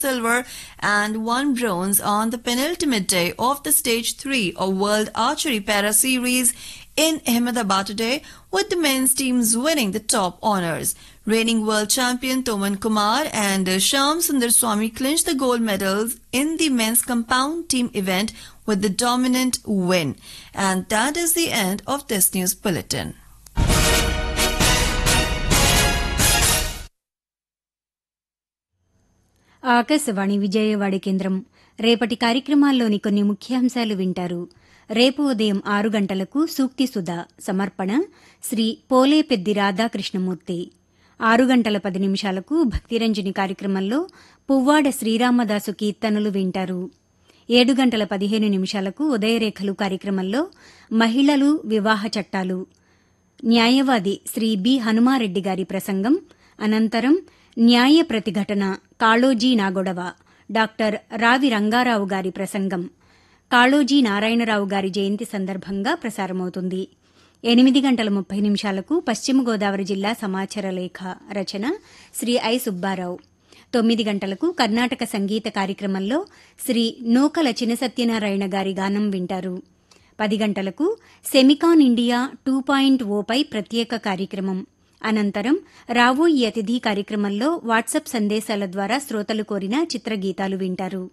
silver and one bronze on the penultimate day of the Stage 3 of World Archery Para Series in Ahmedabad today, with the men's teams winning the top honors. Reigning world champion Toman Kumar and Sham Sundar Swami clinched the gold medals in the men's compound team event with the dominant win. And that is the end of this news bulletin. Akashvani Vijayawada కేంద్రం రేపటి కార్యక్రమాల్లోని కొన్ని ముఖ్యాంశాలు వింటారు రేపు ఉదయం ఆరు గంటలకు సూక్తి సుధా సమర్పణ శ్రీ పోలేపెద్ది రాధాకృష్ణమూర్తి ఆరు గంటల పది నిమిషాలకు భక్తిరంజని కార్యక్రమంలో పువ్వాడ శ్రీరామదాసు కీర్తనలు వింటారు ఏడు గంటల పదిహేను నిమిషాలకు ఉదయరేఖలు కార్యక్రమంలో మహిళలు వివాహ చట్టాలు న్యాయవాది శ్రీ బి హనుమారెడ్డి గారి ప్రసంగం అనంతరం న్యాయ ప్రతిఘటన కాళోజీ నాగొడవ డాక్టర్ రావి రంగారావు గారి ప్రసంగం కాళోజీ నారాయణరావు గారి జయంతి సందర్భంగా ప్రసారమవుతుంది ఎనిమిది గంటల ముప్పై నిమిషాలకు పశ్చిమ గోదావరి జిల్లా సమాచార లేఖ రచన శ్రీ ఐ సుబ్బారావు తొమ్మిది గంటలకు కర్ణాటక సంగీత కార్యక్రమంలో శ్రీ నూకల చినసత్యనారాయణ గారి గానం వింటారు పది గంటలకు సెమికాన్ ఇండియా టూ పాయింట్ ఓపై ప్రత్యేక కార్యక్రమం అనంతరం రావోయి అతిథి కార్యక్రమంలో వాట్సాప్ సందేశాల ద్వారా శ్రోతలు కోరిన చిత్రగీతాలు వింటారు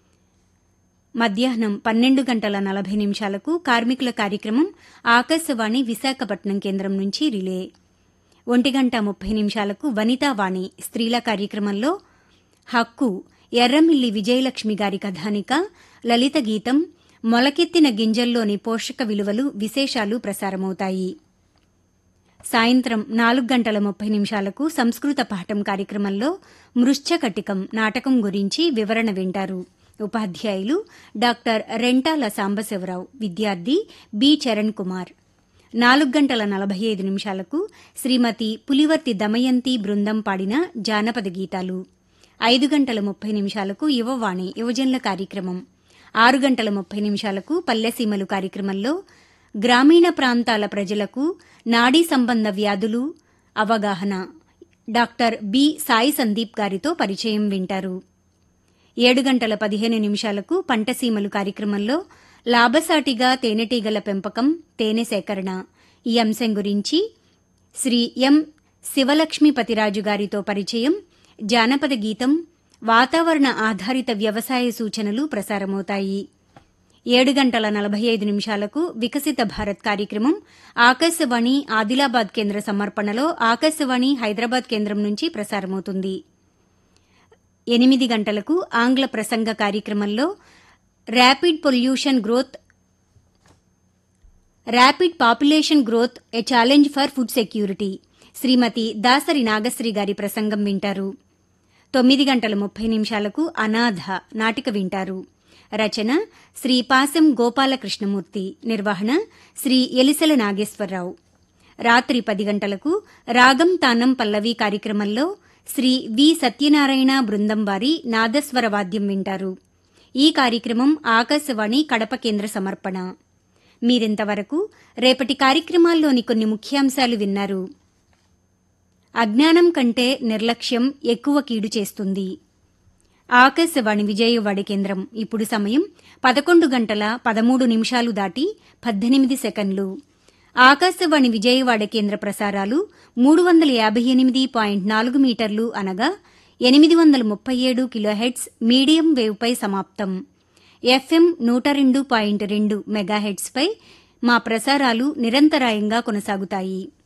మధ్యాహ్నం పన్నెండు గంటల నలభై నిమిషాలకు కార్మికుల కార్యక్రమం ఆకాశవాణి విశాఖపట్నం కేంద్రం నుంచి రిలే ఒంటి గంట ముప్పై నిమిషాలకు వనితావాణి స్త్రీల కార్యక్రమంలో హక్కు ఎర్రమిల్లి విజయలక్ష్మి గారి కథానిక లలిత గీతం మొలకెత్తిన గింజల్లోని పోషక విలువలు విశేషాలు ప్రసారమవుతాయి సాయంత్రం నాలుగు గంటల ముప్పై నిమిషాలకు సంస్కృత పాఠం కార్యక్రమంలో మృశ్చకటికం నాటకం గురించి వివరణ వింటారు ఉపాధ్యాయులు డాక్టర్ రెంటాల సాంబశివరావు విద్యార్థి బి చరణ్ కుమార్ నాలుగు గంటల నలభై ఐదు నిమిషాలకు శ్రీమతి పులివర్తి దమయంతి బృందం పాడిన జానపద గీతాలు ఐదు గంటల ముప్పై నిమిషాలకు యువవాణి యువజనుల కార్యక్రమం ఆరు గంటల ముప్పై నిమిషాలకు పల్లెసీమలు కార్యక్రమంలో గ్రామీణ ప్రాంతాల ప్రజలకు నాడీ సంబంధ వ్యాధులు అవగాహన డాక్టర్ బి సాయి సందీప్ గారితో పరిచయం వింటారు ఏడు గంటల పదిహేను నిమిషాలకు పంటసీమలు కార్యక్రమంలో లాభసాటిగా తేనెటీగల పెంపకం తేనె సేకరణ ఈ అంశం గురించి శ్రీ ఎం శివలక్ష్మీపతిరాజు గారితో పరిచయం జానపద గీతం వాతావరణ ఆధారిత వ్యవసాయ సూచనలు ప్రసారమవుతాయి ఏడు గంటల నలభై ఐదు నిమిషాలకు వికసిత భారత్ కార్యక్రమం ఆకాశవాణి ఆదిలాబాద్ కేంద్ర సమర్పణలో ఆకాశవాణి హైదరాబాద్ కేంద్రం నుంచి ప్రసారమవుతుంది ఎనిమిది గంటలకు ఆంగ్ల ప్రసంగ కార్యక్రమంలో rapid pollution growth rapid population growth a challenge for food security Shrimati Dasari Nagasri గారి ప్రసంగం వింటారు తొమ్మిది గంటల ముప్పై నిమిషాలకు అనాథ నాటిక వింటారు రచన శ్రీ పాసం గోపాలకృష్ణమూర్తి నిర్వహణ శ్రీ ఎలిసల నాగేశ్వరరావు రాత్రి పది గంటలకు రాగం తానం పల్లవి కార్యక్రమంలో శ్రీ వి సత్యనారాయణ బృందం వారి నాదస్వర వాద్యం వింటారు ఈ కార్యక్రమం ఆకాశవాణి కడప కేంద్ర సమర్పణ మీరింతవరకు రేపటి కార్యక్రమాల్లోని కొన్ని ముఖ్యాంశాలు విన్నారు అజ్ఞానం కంటే నిర్లక్ష్యం ఎక్కువ కీడు చేస్తుంది ఆకాశవాణి విజయవాడ కేంద్రం ఇప్పుడు సమయం పదకొండు గంటల పదమూడు నిమిషాలు దాటి పద్దెనిమిది సెకండ్లు ఆకాశవాణి విజయవాడ కేంద్ర ప్రసారాలు మూడు వందల యాభై ఎనిమిది పాయింట్ నాలుగు మీటర్లు అనగా ఎనిమిది వందల ముప్పై ఏడు కిలోహెడ్స్ మీడియం వేవ్పై సమాప్తం ఎఫ్ఎం నూట రెండు పాయింట్ రెండు మెగాహెడ్స్పై మా ప్రసారాలు నిరంతరాయంగా కొనసాగుతాయి